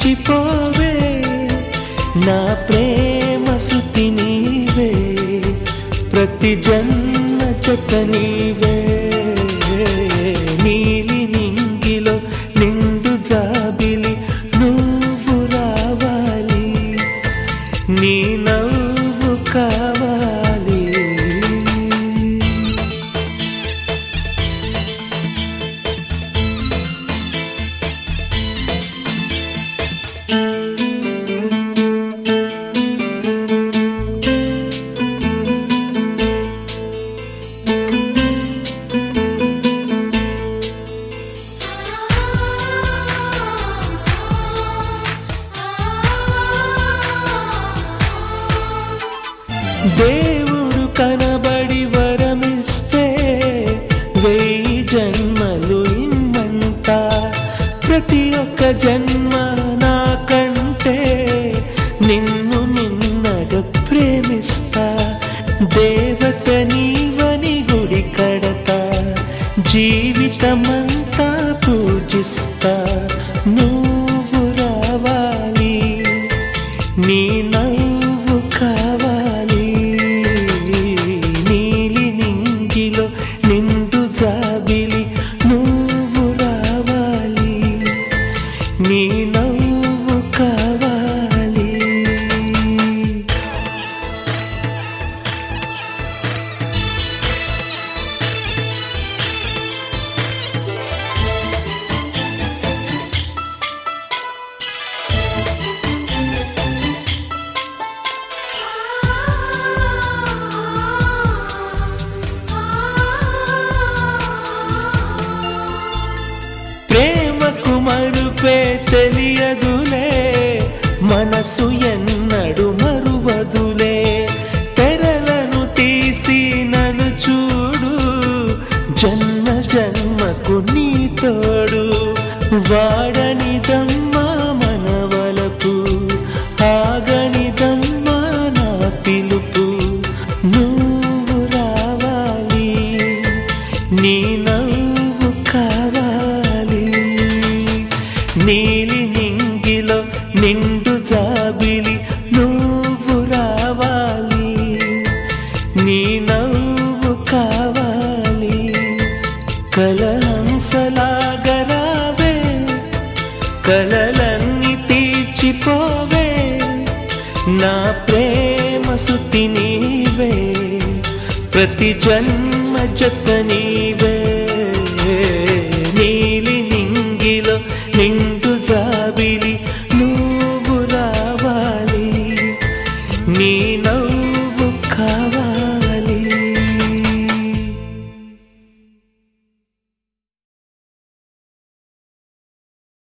తీర్చిపోవే నా ప్రేమ శృతి నీవే ప్రతి జన్మ జత నీవే నీలి నింగిలో నిండు జాబిలి నువ్వు రావాలి నీ నవ్వు కావాలి దేవుడు కనబడి వరమిస్తే వెయ్యి జన్మలు ఇమ్మంట ప్రతి ఒక్క జన్మ నాకంటే నిన్ను నిన్నగా ప్రేమిస్తా దేవత నీవని గుడి కడతా జీవితమంతా పూజిస్తా నువ్వు రావాలి నీ నవ్వు కావాలి నీలి నింగిలో నిండు జాబిలి నువ్వు రావాలి నీ నవ్వు కావాలి ప్రేమకు మరుపే తెలియదులే మనసు ఎన్నడు మరువదులే తెరలను తీసి నన్ను చూడు జన్మ జన్మకు నీ తోడు వాడనిదమ్మా మనవలపు ఆగనిదమ్మా నా పిలుపు నువ్వు రావాలి నీ నవ్వు కావాలి నీలి నింగిలో నిండు జాబిలి నువ్వు రావాలి నీ నవ్వు కావాలి కలహంసలాగరావే కలలన్నీ తీర్చిపోవే నా ప్రేమ శృతి నీవే ప్రతి జన్మ జత నీవే నీలి నింగిలో నిండు జాబిలి